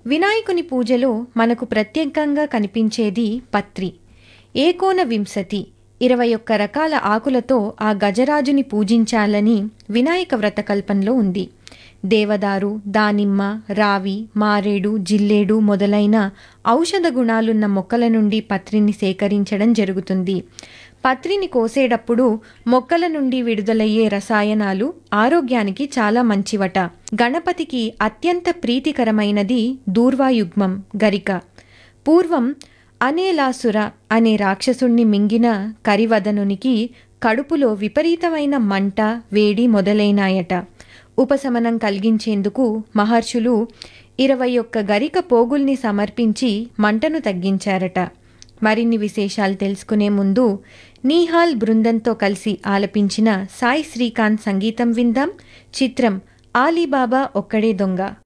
వినాయకుని పూజలో మనకు ప్రత్యేకంగా కనిపించేది పత్రి ఏకోన వింశతి ఇరవై ఒక్క రకాల ఆకులతో ఆ గజరాజుని పూజించాలని వినాయక వ్రతకల్పంలో ఉంది దేవదారు దానిమ్మ రావి మారేడు జిల్లేడు మొదలైన ఔషధ గుణాలున్న మొక్కల నుండి పత్రిని సేకరించడం జరుగుతుంది పత్రిని కోసేటప్పుడు మొక్కల నుండి విడుదలయ్యే రసాయనాలు ఆరోగ్యానికి చాలా మంచివట గణపతికి అత్యంత ప్రీతికరమైనది దూర్వాయుగ్మం గరిక పూర్వం అనేలాసుర అనే రాక్షసుణ్ణి మింగిన కరివదనునికి కడుపులో విపరీతమైన మంట వేడి మొదలైనాయట ఉపశమనం కలిగించేందుకు మహర్షులు ఇరవై ఒక్క గరిక పోగుల్ని సమర్పించి మంటను తగ్గించారట మరిన్ని విశేషాలు తెలుసుకునే ముందు నీహాల్ బృందంతో కలిసి ఆలపించిన సాయి శ్రీకాంత్ సంగీతం విందాం చిత్రం ఆలీబాబా ఒక్కడే దొంగ